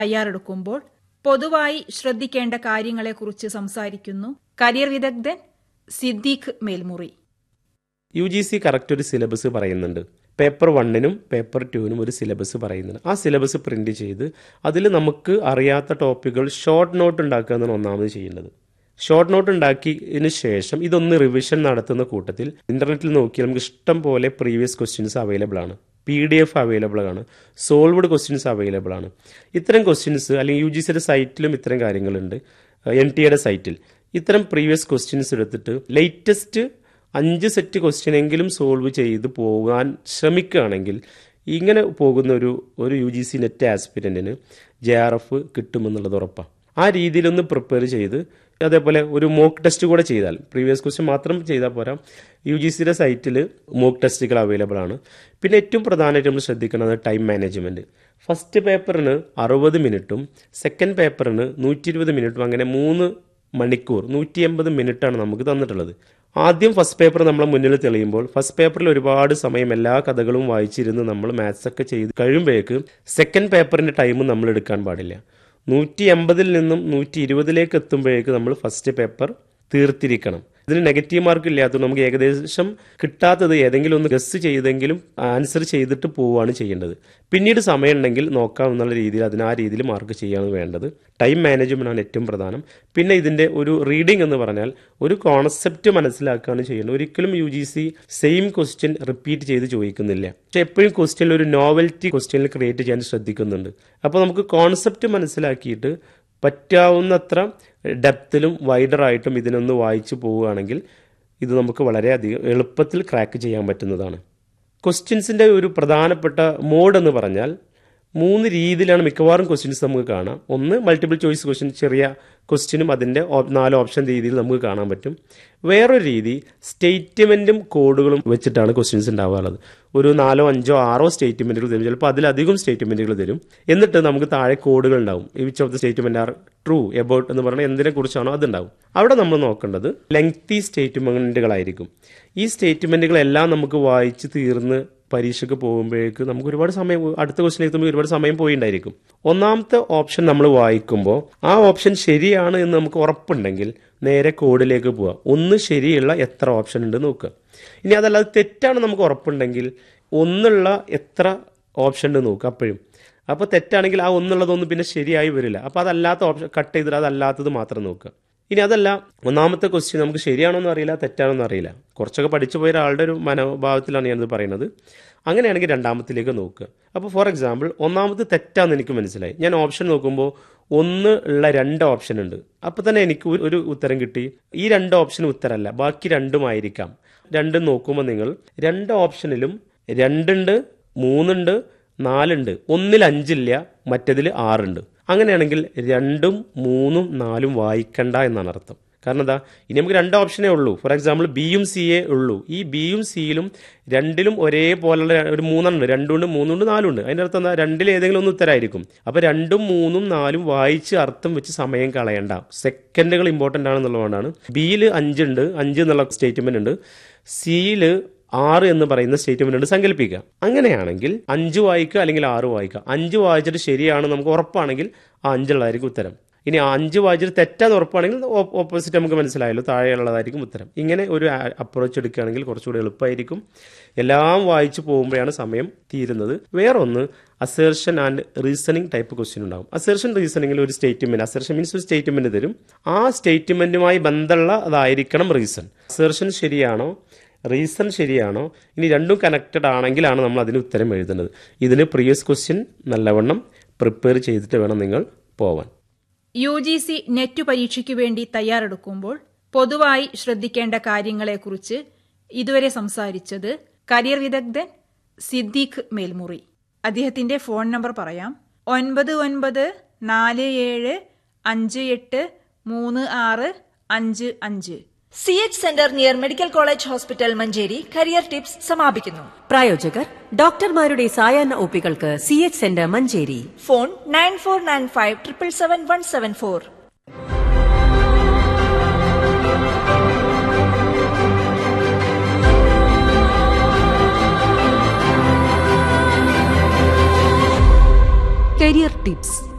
തയ്യാറെടുക്കുമ്പോൾ പൊതുവായി ശ്രദ്ധിക്കേണ്ട കാര്യങ്ങളെക്കുറിച്ച് സംസാരിക്കുന്നു കരിയർ വിദഗ്ധൻ Siddique Melmuri U G C correct ഒരു സിലബസ് പറയുന്നുണ്ട് പേപ്പർ വണ്ണിനും പേപ്പർ ടുവിനും ഒരു സിലബസ് പറയുന്നുണ്ട് ആ സിലബസ് പ്രിന്റ് ചെയ്ത് അതിൽ നമുക്ക് അറിയാത്ത ടോപ്പിക്കുകൾ ഷോർട്ട് നോട്ട് ഉണ്ടാക്കുക എന്നാണ് ഒന്നാമത് ചെയ്യേണ്ടത് ഷോർട്ട് നോട്ട് ഉണ്ടാക്കിയതിന് ശേഷം ഇതൊന്ന് റിവിഷൻ നടത്തുന്ന കൂട്ടത്തിൽ ഇന്റർനെറ്റിൽ നോക്കിയാൽ നമുക്ക് ഇഷ്ടം പോലെ പ്രീവിയസ് ക്വസ്റ്റ്യൻസ് അവൈലബിൾ ആണ് പി ഡി എഫ് അവൈലബിൾ ആണ് സോൾവ്ഡ് ക്വസ്റ്റ്യൻസ് അവൈലബിൾ ആണ് ഇത്തരം ക്വസ്റ്റ്യൻസ് അല്ലെങ്കിൽ യു ജി സിയുടെ സൈറ്റിലും ഇത്തരം കാര്യങ്ങളുണ്ട് എൻ ടി എയുടെ സൈറ്റിൽ ഇത്തരം പ്രീവിയസ് ക്വസ്റ്റ്യൻസ് എടുത്തിട്ട് ലേറ്റസ്റ്റ് അഞ്ച് സെറ്റ് ക്വസ്റ്റ്യൻ എങ്കിലും സോൾവ് ചെയ്ത് പോകാൻ ശ്രമിക്കുകയാണെങ്കിൽ ഇങ്ങനെ പോകുന്ന ഒരു ഒരു യു ജി സി നെറ്റ് ആസ്പിരൻറ്റിന് ജെ ആർ എഫ് കിട്ടുമെന്നുള്ളത് ഉറപ്പാണ് ആ രീതിയിലൊന്ന് പ്രിപ്പയർ ചെയ്ത് അതേപോലെ ഒരു മോക്ക് ടെസ്റ്റ് കൂടെ ചെയ്താൽ പ്രീവിയസ് ക്വസ്റ്റ്യൻ മാത്രം ചെയ്താൽ പോരാ യു ജി സിയുടെ സൈറ്റിൽ മോക്ക് ടെസ്റ്റുകൾ അവൈലബിൾ ആണ് പിന്നെ ഏറ്റവും പ്രധാനമായിട്ട് നമ്മൾ ശ്രദ്ധിക്കുന്നത് ടൈം മാനേജ്മെൻറ്റ് ഫസ്റ്റ് പേപ്പറിന് അറുപത് മിനിറ്റും സെക്കൻഡ് പേപ്പറിന് നൂറ്റി ഇരുപത് മിനിറ്റും അങ്ങനെ മൂന്ന് മണിക്കൂർ നൂറ്റി എൺപത് മിനിറ്റാണ് നമുക്ക് തന്നിട്ടുള്ളത് ആദ്യം ഫസ്റ്റ് പേപ്പർ നമ്മളെ മുന്നിൽ തെളിയുമ്പോൾ ഫസ്റ്റ് പേപ്പറിൽ ഒരുപാട് സമയം എല്ലാ കഥകളും വായിച്ചിരുന്ന് നമ്മൾ മാത്സ് ഒക്കെ ചെയ്ത് കഴിയുമ്പോഴേക്ക് സെക്കൻഡ് പേപ്പറിന്റെ ടൈം നമ്മൾ എടുക്കാൻ പാടില്ല നൂറ്റി എൺപതിൽ നിന്നും നൂറ്റി ഇരുപതിലേക്ക് എത്തുമ്പോഴേക്ക് നമ്മൾ ഫസ്റ്റ് പേപ്പർ തീർത്തിരിക്കണം ഇതിന് നെഗറ്റീവ് മാർക്ക് ഇല്ലാത്തതുകൊണ്ട് നമുക്ക് ഏകദേശം കിട്ടാത്തത് ഏതെങ്കിലും ഒന്ന് ഗസ് ചെയ്തെങ്കിലും ആൻസർ ചെയ്തിട്ട് പോവുകയാണ് ചെയ്യേണ്ടത് പിന്നീട് സമയമുണ്ടെങ്കിൽ നോക്കാം എന്നുള്ള രീതിയിൽ അതിന് ആ രീതിയിൽ മാർക്ക് ചെയ്യാണ് വേണ്ടത് ടൈം മാനേജ്മെന്റ് ആണ് ഏറ്റവും പ്രധാനം പിന്നെ ഇതിന്റെ ഒരു റീഡിംഗ് എന്ന് പറഞ്ഞാൽ ഒരു കോൺസെപ്റ്റ് മനസ്സിലാക്കുകയാണ് ചെയ്യേണ്ടത് ഒരിക്കലും U G C same question repeat ചെയ്ത് ചോദിക്കുന്നില്ല പക്ഷെ എപ്പോഴും ക്വസ്റ്റ്യനിൽ ഒരു നോവൽറ്റി ക്വസ്റ്റ്യനിൽ ക്രിയേറ്റ് ചെയ്യാൻ ശ്രദ്ധിക്കുന്നുണ്ട് അപ്പോൾ നമുക്ക് കോൺസെപ്റ്റ് മനസ്സിലാക്കിയിട്ട് പറ്റാവുന്നത്ര ഡെപ്തിലും വൈഡറായിട്ടും ഇതിനൊന്ന് വായിച്ചു പോവുകയാണെങ്കിൽ ഇത് നമുക്ക് വളരെയധികം എളുപ്പത്തിൽ ക്രാക്ക് ചെയ്യാൻ പറ്റുന്നതാണ് ക്വസ്റ്റ്യൻസിൻ്റെ ഒരു പ്രധാനപ്പെട്ട മോഡ് എന്ന് പറഞ്ഞാൽ മൂന്ന് രീതിയിലാണ് മിക്കവാറും ക്വസ്റ്റ്യൻസ് നമുക്ക് കാണാം ഒന്ന് മൾട്ടിപ്പിൾ ചോയ്സ് ക്വസ്റ്റ്യൻ ചെറിയ ക്വസ്റ്റ്യനും അതിൻ്റെ നാല് ഓപ്ഷൻ രീതിയിൽ നമുക്ക് കാണാൻ പറ്റും വേറൊരു രീതി സ്റ്റേറ്റ്മെൻറ്റും കോഡുകളും വെച്ചിട്ടാണ് ക്വസ്റ്റ്യൻസ് ഉണ്ടാവാറുള്ളത് ഒരു നാലോ അഞ്ചോ ആറോ സ്റ്റേറ്റ്മെൻറ്റുകൾ തരും ചിലപ്പോൾ അതിലധികം സ്റ്റേറ്റ്മെൻറ്റുകൾ തരും എന്നിട്ട് നമുക്ക് താഴെ കോഡുകൾ ഉണ്ടാവും which of the statement are true about എന്ന് പറഞ്ഞാൽ എന്തിനെ കുറിച്ചാണോ അതുണ്ടാവും അവിടെ നമ്മൾ നോക്കേണ്ടത് ലെങ്തി സ്റ്റേറ്റ്മെൻറ്റുകളായിരിക്കും ഈ സ്റ്റേറ്റ്മെൻറ്റുകളെല്ലാം നമുക്ക് വായിച്ച് തീർന്ന് പരീക്ഷയ്ക്ക് പോകുമ്പോഴേക്ക് നമുക്ക് ഒരുപാട് സമയം അടുത്ത ക്വസ്റ്റിലേക്ക് എത്തുമ്പോൾ ഒരുപാട് സമയം പോയിണ്ടായിരിക്കും ഒന്നാമത്തെ ഓപ്ഷൻ നമ്മൾ വായിക്കുമ്പോൾ ആ ഓപ്ഷൻ ശരിയാണ് എന്ന് നമുക്ക് ഉറപ്പുണ്ടെങ്കിൽ നേരെ കോഡിലേക്ക് പോവുക ഒന്ന് ശരിയുള്ള എത്ര ഓപ്ഷൻ ഉണ്ട് നോക്കുക ഇനി അതല്ലാതെ തെറ്റാണ് നമുക്ക് ഉറപ്പുണ്ടെങ്കിൽ ഒന്നുള്ള എത്ര ഓപ്ഷൻ ഉണ്ട് നോക്കുക അപ്പോഴും അപ്പോൾ തെറ്റാണെങ്കിൽ ആ ഒന്നുള്ളതൊന്നും പിന്നെ ശരിയായി വരില്ല അപ്പോൾ അതല്ലാത്ത ഓപ്ഷൻ കട്ട് ചെയ്തിട്ട് അതല്ലാത്തത് മാത്രം നോക്കുക ഇനി അതല്ല ഒന്നാമത്തെ ക്വസ്റ്റ്യൻ നമുക്ക് ശരിയാണോ എന്ന് അറിയില്ല തെറ്റാണോ എന്ന് അറിയില്ല കുറച്ചൊക്കെ പഠിച്ചു പോയ ഒരാളുടെ ഒരു മനോഭാവത്തിലാണ് ഞാനിത് പറയുന്നത് അങ്ങനെയാണെങ്കിൽ രണ്ടാമത്തിലേക്ക് നോക്കുക അപ്പോൾ ഫോർ എക്സാമ്പിൾ ഒന്നാമത് തെറ്റാന്ന് എനിക്ക് മനസ്സിലായി ഞാൻ ഓപ്ഷൻ നോക്കുമ്പോൾ ഒന്ന് ഉള്ള രണ്ട് ഓപ്ഷൻ ഉണ്ട് അപ്പോൾ തന്നെ എനിക്ക് ഒരു ഉത്തരം കിട്ടി ഈ രണ്ട് ഓപ്ഷനും ഉത്തരമല്ല ബാക്കി രണ്ടുമായിരിക്കാം രണ്ടും നോക്കുമ്പോൾ നിങ്ങൾ രണ്ട് ഓപ്ഷനിലും രണ്ടുണ്ട് മൂന്നുണ്ട് നാലുണ്ട് ഒന്നിൽ അഞ്ചില്ല മറ്റതിൽ ആറുണ്ട് അങ്ങനെയാണെങ്കിൽ രണ്ടും മൂന്നും നാലും വായിക്കണ്ട എന്നാണ് അർത്ഥം കാരണം എന്താ ഇനി നമുക്ക് രണ്ട് ഓപ്ഷനേ ഉള്ളൂ ഫോർ എക്സാമ്പിൾ ബിയും സിയെ ഉള്ളൂ ഈ ബിയും സിയിലും രണ്ടിലും ഒരേപോലുള്ള ഒരു മൂന്നെണ്ണം രണ്ടുണ്ട് മൂന്നുണ്ട് നാലുണ്ട് അതിൻ്റെ അർത്ഥം എന്താ രണ്ടിൽ ഏതെങ്കിലും ഒന്ന് ഉത്തരമായിരിക്കും അപ്പോൾ രണ്ടും മൂന്നും നാലും വായിച്ച് അർത്ഥം വെച്ച് സമയം കളയണ്ട സെക്കൻഡുകൾ ഇമ്പോർട്ടൻ്റ് ആണെന്നുള്ളതുകൊണ്ടാണ് ബിയിൽ അഞ്ചുണ്ട് അഞ്ച് എന്നുള്ള സ്റ്റേറ്റ്മെന്റ് ഉണ്ട് സിയിൽ ആറ് എന്ന് പറയുന്ന സ്റ്റേറ്റ്മെന്റ് ഉണ്ട് സങ്കല്പിക്കുക അങ്ങനെയാണെങ്കിൽ അഞ്ച് വായിക്കുക അല്ലെങ്കിൽ ആറ് വായിക്കുക അഞ്ച് വായിച്ചിട്ട് ശരിയാണ് നമുക്ക് ഉറപ്പാണെങ്കിൽ ആ അഞ്ചുള്ളതായിരിക്കും ഉത്തരം ഇനി അഞ്ച് വായിച്ചിട്ട് തെറ്റാന്ന് ഉറപ്പാണെങ്കിൽ ഓപ്പോസിറ്റ് നമുക്ക് മനസ്സിലായല്ലോ താഴെയുള്ളതായിരിക്കും ഉത്തരം ഇങ്ങനെ ഒരു അപ്രോച്ച് എടുക്കുകയാണെങ്കിൽ കുറച്ചുകൂടി എളുപ്പമായിരിക്കും എല്ലാം വായിച്ചു പോകുമ്പോഴാണ് സമയം തീരുന്നത് വേറൊന്ന് assertion and reasoning type question ഉണ്ടാകും അസേർഷൻ റീസണിങ്ങിൽ ഒരു സ്റ്റേറ്റ്മെന്റ് അസേർഷൻ മീൻസ് ഒരു സ്റ്റേറ്റ്മെന്റ് തരും ആ സ്റ്റേറ്റ്മെന്റുമായി ബന്ധമുള്ള അതായിരിക്കണം റീസൺ അസേർഷൻ ശരിയാണോ റീസൺ ശരിയാണോ ഇനി രണ്ടും കണക്റ്റഡ് ആണെങ്കിലാണ് നമ്മൾ അതിന് ഉത്തരം എഴുതുന്നത് ഇതിന് പ്രീവിയസ് ക്വസ്റ്റ്യൻ നല്ലവണ്ണം പ്രിപ്പയർ ചെയ്തിട്ട് വേണം നിങ്ങൾ പോവാൻ യു ജി സി നെറ്റ് പരീക്ഷയ്ക്ക് വേണ്ടി തയ്യാറെടുക്കുമ്പോൾ പൊതുവായി ശ്രദ്ധിക്കേണ്ട കാര്യങ്ങളെക്കുറിച്ച് ഇതുവരെ സംസാരിച്ചത് കരിയർ വിദഗ്ധൻ സിദ്ദീഖ് മേൽമുറി അദ്ദേഹത്തിന്റെ ഫോൺ നമ്പർ പറയാം ഒൻപത് ഒൻപത് നാല് ഏഴ് അഞ്ച് എട്ട് മൂന്ന് ആറ് അഞ്ച് അഞ്ച് C H center near medical college hospital Manjeri career tips സമാപിക്കുന്നു പ്രായോജകർ ഡോക്ടർമാരുടെ സായാഹ്ന ഒപ്പികൾക്ക് C H center Manjeri phone nine four nine five triple seven one seven four career tips